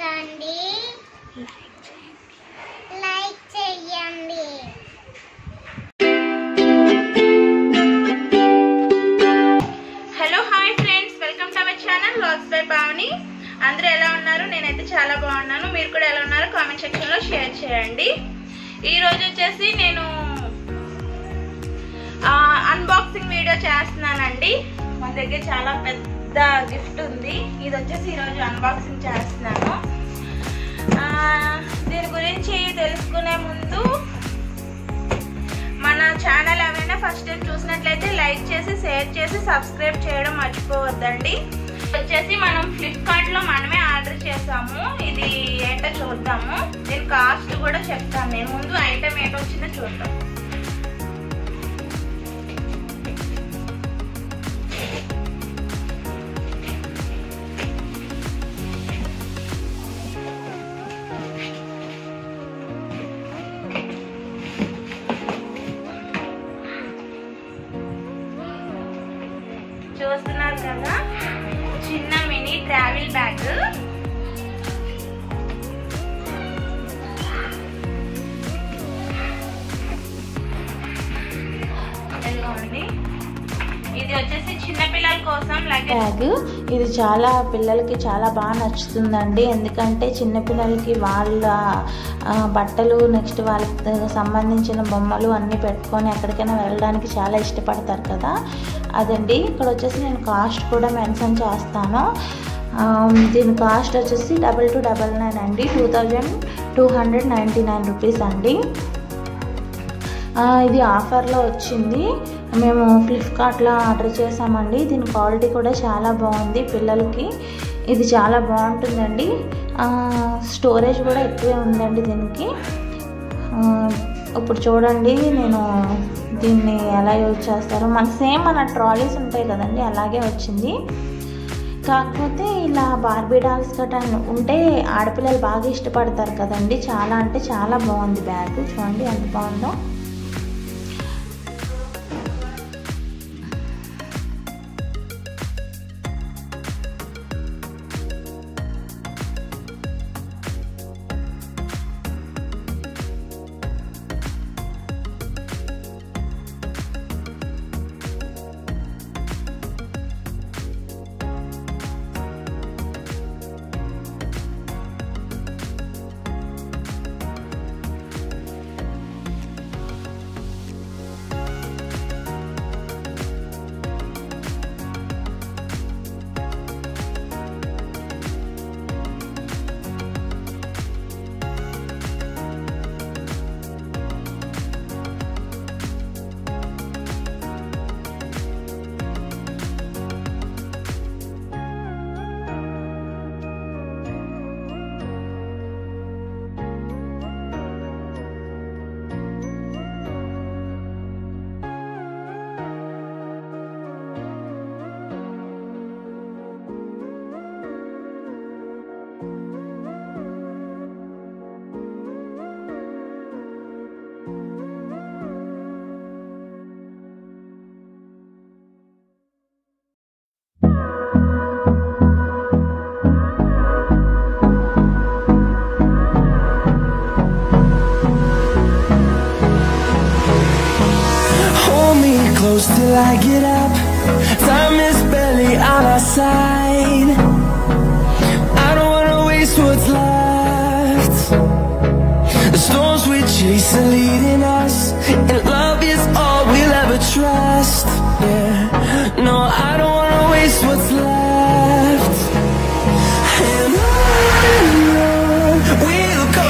కొట్టండి లైక్ చెయ్యండి hello hi friends welcome to our channel లాస్ బై పావని అందరూ ఎలా ఉన్నారు నేనైతే చాలా బాగున్నాను మీరు కూడా ఎలా ఉన్నారో కామెంట్ సెక్షన్లో షేర్ చేయండి ఈ రోజు వచ్చేసి నేను అన్బాక్సింగ్ వీడియో చేస్తున్నానండి మన దగ్గర చాలా పెద్ద గిఫ్ట్ ఉంది ఇది వచ్చేసి ఈరోజు అన్బాక్సింగ్ చేస్తున్నాను ఆ, దీని గురించి తెలుసుకునే ముందు మన ఛానల్ ఏమైనా ఫస్ట్ టైం చూసినట్లయితే లైక్ చేసి షేర్ చేసి సబ్స్క్రైబ్ చేయడం మర్చిపోవద్దండి వచ్చేసి మనం ఫ్లిప్కార్ట్ లో మనమే ఆర్డర్ చేసాము ఇది ఏంటో చూద్దాము దీని కాస్ట్ కూడా చెప్తాను నేను ముందు ఐటమ్ ఏంటో వచ్చిందో చూద్దాం చూస్తున్నారు కదా చిన్న మినీ ట్రావెల్ బ్యాగ్ ఇదిగోండి. ఇది వచ్చేసి చిన్న పిల్లల కోసం లగేజ్ బ్యాగ్ ఇది చాలా పిల్లలకి చాలా బాగా నచ్చుతుందండి ఎందుకంటే చిన్నపిల్లలకి వాళ్ళ ఆ, బట్టలు నెక్స్ట్ వాళ్ళకి సంబంధించిన బొమ్మలు అన్నీ పెట్టుకొని ఎక్కడికైనా వెళ్ళడానికి చాలా ఇష్టపడతారు కదా అదండి ఇక్కడ వచ్చేసి నేను కాస్ట్ కూడా మెన్షన్ చేస్తాను ఆ, దీని కాస్ట్ వచ్చేసి డబల్ టూ డబల్ నైన్ అండి two thousand two hundred ninety nine rupees అండి ఆ, ఇది ఆఫర్లో వచ్చింది మేము ఫ్లిప్కార్ట్లో ఆర్డర్ చేసామండి దీని క్వాలిటీ కూడా చాలా బాగుంది పిల్లలకి ఇది చాలా బాగుంటుందండి ఆ, స్టోరేజ్ కూడా ఎక్కువే ఉందండి దీనికి ఆ, ఇప్పుడు చూడండి నేను దీన్ని ఎలా యూజ్ చేస్తారో మన సేమ్ మన ట్రాలీస్ ఉంటాయి కదండి అలాగే వచ్చింది కాకపోతే ఇలా బార్బీ డాల్స్ గట్రా ఉంటే ఆడపిల్లలు బాగా ఇష్టపడతారు కదండి చాలా అంటే చాలా బాగుంది బ్యాగ్ చూడండి ఎంత బాగుందో Hold me close till I get up. Time is barely on our side. I don't wanna waste what's left. The storms we chase are leading us, and love is all we'll ever trust. Yeah, no, I don't wanna waste what's left. And on we'll go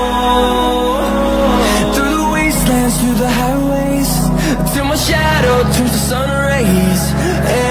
through the wastelands, through the highways, till my shadow turns to sun rays.